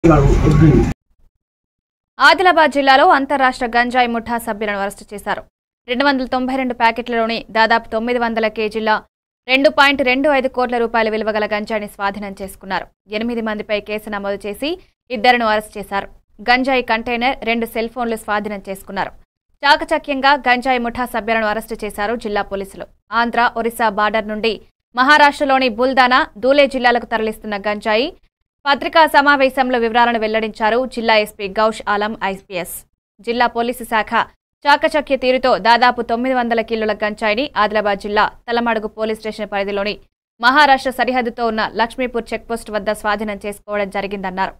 ఆదిలాబాద్ జిల్లాలో అంతరాష్ట్ర గంజాయి ముఠా సభ్యులను అరెస్టు చేశారు రెండు వందల తొంభై రెండు ప్యాకెట్లలోని దాదాపు తొమ్మిది వందల కేజీల రెండు పాయింట్ రెండు ఐదు కోట్ల రూపాయల విలువ గల గంజాయిని స్వాధీనం చేసుకున్నారు ఎనిమిది మందిపై కేసు నమోదు చేసి ఇద్దరును అరెస్ట్ చేశారు గంజాయి కంటైనర్ రెండు సెల్ ఫోన్లు స్వాధీనం చేసుకున్నారు చాకచక్యంగా గంజాయి ముఠా సభ్యులను అరెస్టు చేశారు జిల్లా పోలీసులు ఆంధ్ర ఒరిస్సా బార్డర్ నుండి మహారాష్ట్రలోని బుల్దానా దూలే జిల్లాలకు తరలిస్తున్న గంజాయి పత్రికా సమావేశంలో వివరాలను వెల్లడించారు జిల్లా ఎస్పీ గౌష్ ఆలం ఐపీఎస్ జిల్లా పోలీసు శాఖ చాకచక్య తీరుతో దాదాపు తొమ్మిది వందల కిలోల గంజాయిని ఆదిలాబాద్ జిల్లా తలమడుగు పోలీస్ స్టేషన్ పరిధిలోని మహారాష్ట్ర సరిహద్దుతో ఉన్న లక్ష్మీపూర్ చెక్పోస్ట్ వద్ద స్వాధీనం చేసుకోవడం జరిగిందన్నారు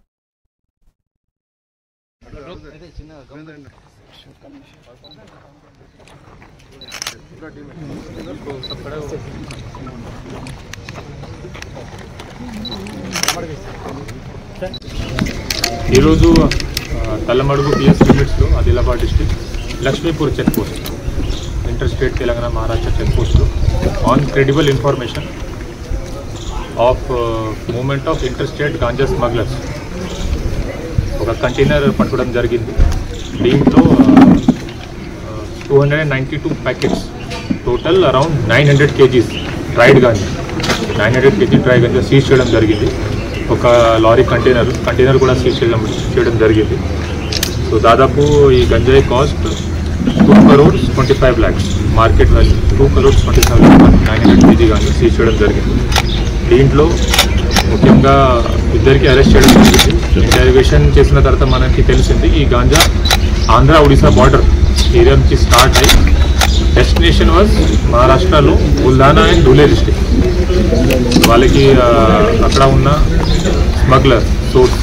ఈరోజు ఆ, తల్లమడుగు పిఎస్ లిమిట్స్లో Adilabad district Lakshmipur check post inter state Telangana Maharashtra check పోస్ట్లో on credible information of movement of inter state ganja smugglers ఒక కంటైనర్ పట్టుకోవడం జరిగింది దీంట్లో two hundred and ninety two packets total around nine hundred KGs dried ganja nine hundred KG dry ganja seize చేయడం జరిగింది ఒక lorry container container కూడా సీజ్ చేయడం చేయడం జరిగింది సో దాదాపు ఈ గంజాయి cost two crores twenty five lakhs market value two crores twenty five lakhs nine hundred KG ganja seize చేయడం జరిగింది దీంట్లో ముఖ్యంగా ఇద్దరికి అరెస్ట్ చేయడం జరిగింది ఇంటర్వేషన్ చేసిన తర్వాత మనకి తెలిసింది ఈ గాంజా ఆంధ్ర ఒడిశా బార్డర్ ఏరియా నుంచి స్టార్ట్ అయ్యి డెస్టినేషన్ వాజ్ మహారాష్ట్రలో బుల్దానా అండ్ ధూలే డిస్టిక్ వాళ్ళకి ఆ, అక్కడ ఉన్న స్మగ్లర్ సోర్స్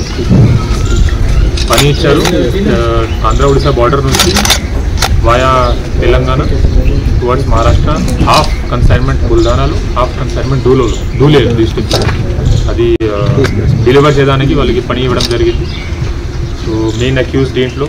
పని ఇచ్చారు ఆ, ఆంధ్ర ఒడిశా బార్డర్ నుంచి via Telangana towards Maharashtra half consignment బుల్దానాలో హాఫ్ కన్సైన్మెంట్ డూలోలో డూలే డిస్టిక్ అది డెలివర్ చేయడానికి వాళ్ళకి పని ఇవ్వడం జరిగింది సో మెయిన్ అక్యూజ్ దీంట్లో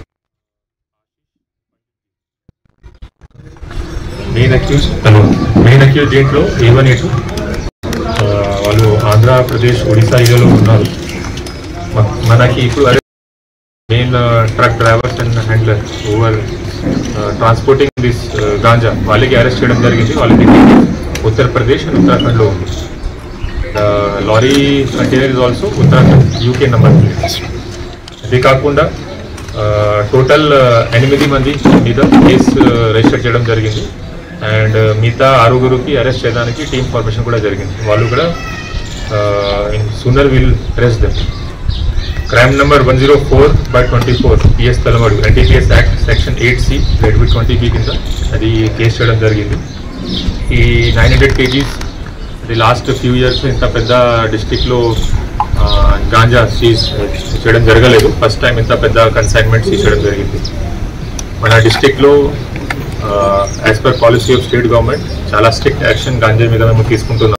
మెయిన్ అక్యూజ్ తను మెయిన్ అక్యూజ్ దీంట్లో ఏవన్ ఎటు వాళ్ళు ఆంధ్రప్రదేశ్ ఒడిశా ఏరియాలో ఉన్నారు మ- మనకి ఇప్పుడు main truck drivers and handler over transporting this ganja వాళ్ళకి అరెస్ట్ చేయడం జరిగింది వాళ్ళకి ఉత్తరప్రదేశ్ అండ్ ఉత్తరాఖండ్లో ఉంది lorry container is also Uttarakhand UK number ఇది కాకుండా టోటల్ ఎనిమిది మంది మీద కేసు రిజిస్టర్ చేయడం జరిగింది అండ్ మిగతా ఆరుగురికి అరెస్ట్ చేయడానికి టీమ్ ఫార్మేషన్ కూడా జరిగింది వాళ్ళు కూడా in sooner will arrest them crime number one zero four by twenty four PS Talamadu NDPS act section eight C read with twenty B కింద అది కేసు చేయడం జరిగింది ఈ నైన్ హండ్రెడ్ కేజీస్ అది లాస్ట్ ఫ్యూ ఇయర్స్ ఇంత పెద్ద డిస్టిక్లో గాంజా సీజ్ చేయడం జరగలేదు ఫస్ట్ టైం ఇంత పెద్ద కన్సైన్మెంట్ సీజ్ చేయడం జరిగింది మన డిస్టిక్లో as per policy of state government చాలా స్ట్రిక్ట్ యాక్షన్ గాంజా మీద మేము తీసుకుంటున్నాం